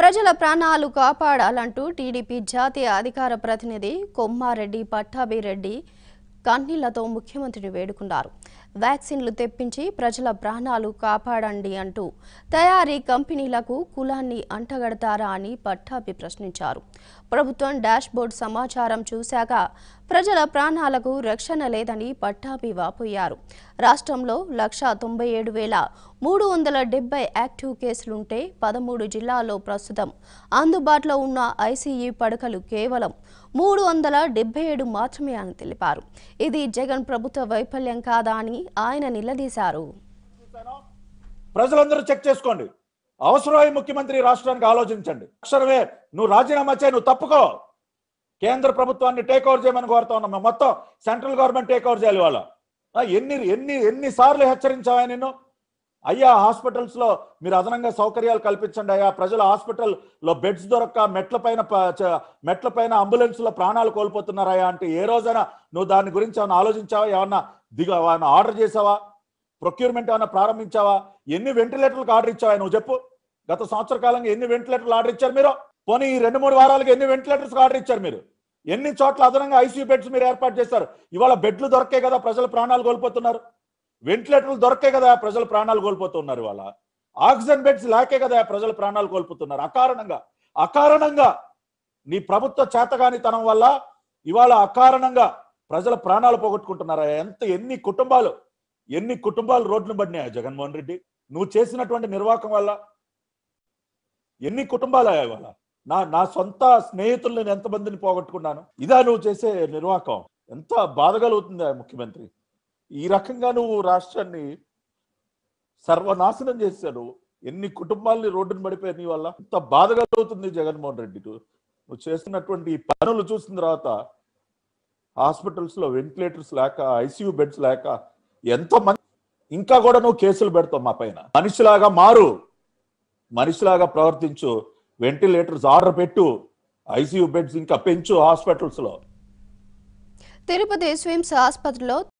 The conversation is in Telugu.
ప్రజల ప్రాణాలు కాపాడాలంటూ టీడీపీ జాతీయ అధికార ప్రతినిధి కొమ్మారెడ్డి పట్టాభిరెడ్డి కన్నీళ్లతో ముఖ్యమంత్రిని వేడుకున్నారు వ్యాక్సిన్లు తెప్పించి ప్రజల ప్రాణాలు కాపాడండి అంటూ తయారీ కంపెనీలకు కులాన్ని అంటగడతారా అని పట్టాభి ప్రశ్నించారు ప్రభుత్వం డాష్బోర్డ్ సమాచారం చూశాక ప్రజల ప్రాణాలకు రక్షణ లేదని పట్టాభి వాపోయారు రాష్ట్రంలో లక్ష తొంభై ఏడు వేల మూడు వందల డెబ్బై యాక్టివ్ కేసులుంటే పదమూడు జిల్లాల్లో ప్రస్తుతం అందుబాటులో ఉన్న ఐసీయూ పడకలు కేవలం మూడు వందల డెబ్బై ఏడు మాత్రమే అని తెలిపారు ఇది జగన్ ప్రభుత్వ వైఫల్యం కాదా అని ఆయన నిలదీశారు ప్రజలందరూ చెక్ చేసుకోండి అవసరమై ముఖ్యమంత్రి రాష్ట్రానికి ఆలోచించండి అక్షరమే నువ్వు రాజీనామా చేయి నువ్వు తప్పుకో కేంద్ర ప్రభుత్వాన్ని టేక్ ఓవర్ చేయమని కోరుతా ఉన్నాం మేము మొత్తం సెంట్రల్ గవర్నమెంట్ టేక్ ఓవర్ చేయాలి వాళ్ళ ఆ, ఎన్ని ఎన్ని ఎన్ని సార్లు హెచ్చరించావా నిన్ను అయ్యా హాస్పిటల్స్ లో మీరు అదనంగా సౌకర్యాలు కల్పించండి అయ్యా ప్రజల హాస్పిటల్ లో బెడ్స్ దొరక్క మెట్ల పైన ప- చ- మెట్ల పైన అంబులెన్స్ లో ప్రాణాలు కోల్పోతున్నారయ్యా అంటే ఏ రోజైనా నువ్వు దాని గురించి ఏమైనా ఆలోచించావా ఏమన్నా దిగ ఏమన్నా ఆర్డర్ చేసావా ప్రొక్యూర్మెంట్ ఏమైనా ప్రారంభించావా ఎన్ని వెంటిలేటర్లకు ఆర్డర్ ఇచ్చావా నువ్వు చెప్పు గత సంవత్సర కాలంగా ఎన్ని వెంటిలేటర్లు ఆర్డర్ ఇచ్చారు మీరు పోనీ ఈ రెండు మూడు వారాలకు ఎన్ని వెంటిలేటర్స్ ఆర్డర్ ఇచ్చారు మీరు ఎన్ని చోట్ల అదనంగా ఐసీయూ బెడ్స్ మీరు ఏర్పాటు చేశారు ఇవాళ బెడ్లు దొరకే కదా ప్రజలు ప్రాణాలు కోల్పోతున్నారు వెంటిలేటర్లు దొరకే కదా ప్రజలు ప్రాణాలు కోల్పోతున్నారు ఇవాళ ఆక్సిజన్ బెడ్స్ లేకే కదా ప్రజలు ప్రాణాలు కోల్పోతున్నారు అకారణంగా అకారణంగా నీ ప్రభుత్వ చేతగానితనం వల్ల ఇవాళ అకారణంగా ప్రజల ప్రాణాలు పోగొట్టుకుంటున్నారా ఎంత ఎన్ని కుటుంబాలు ఎన్ని కుటుంబాలు రోడ్డును పడినాయా జగన్మోహన్ రెడ్డి నువ్వు చేసినటువంటి నిర్వాహకం వల్ల ఎన్ని కుటుంబాలు ఇవాళ నా నా సొంత స్నేహితులు నేను ఎంతమందిని పోగొట్టుకున్నాను ఇదా నువ్వు చేసే నిర్వాహకం ఎంత బాధగలుగుతుంది ముఖ్యమంత్రి ఈ రకంగా నువ్వు రాష్ట్రాన్ని సర్వనాశనం చేశాడు ఎన్ని కుటుంబాలని రోడ్డును పడిపోయి నీ వల్ల ఎంత బాధగలుగుతుంది జగన్మోహన్ రెడ్డి నువ్వు నువ్వు చేస్తున్నటువంటి ఈ పనులు చూసిన తర్వాత హాస్పిటల్స్ లో వెంటిలేటర్స్ లేక ఐసీయూ బెడ్స్ లేక ఎంతో మంది ఇంకా కూడా నువ్వు కేసులు పెడతావు మా పైన మనిషిలాగా మారు మనిషిలాగా ప్రవర్తించు వెంటిలేటర్స్ ఆర్డర్ పెట్టు ఐసీయూ బెడ్స్ ఇంకా పెంచు హాస్పిటల్స్ లో తిరుపతి స్విమ్స్ ఆసుపత్రిలో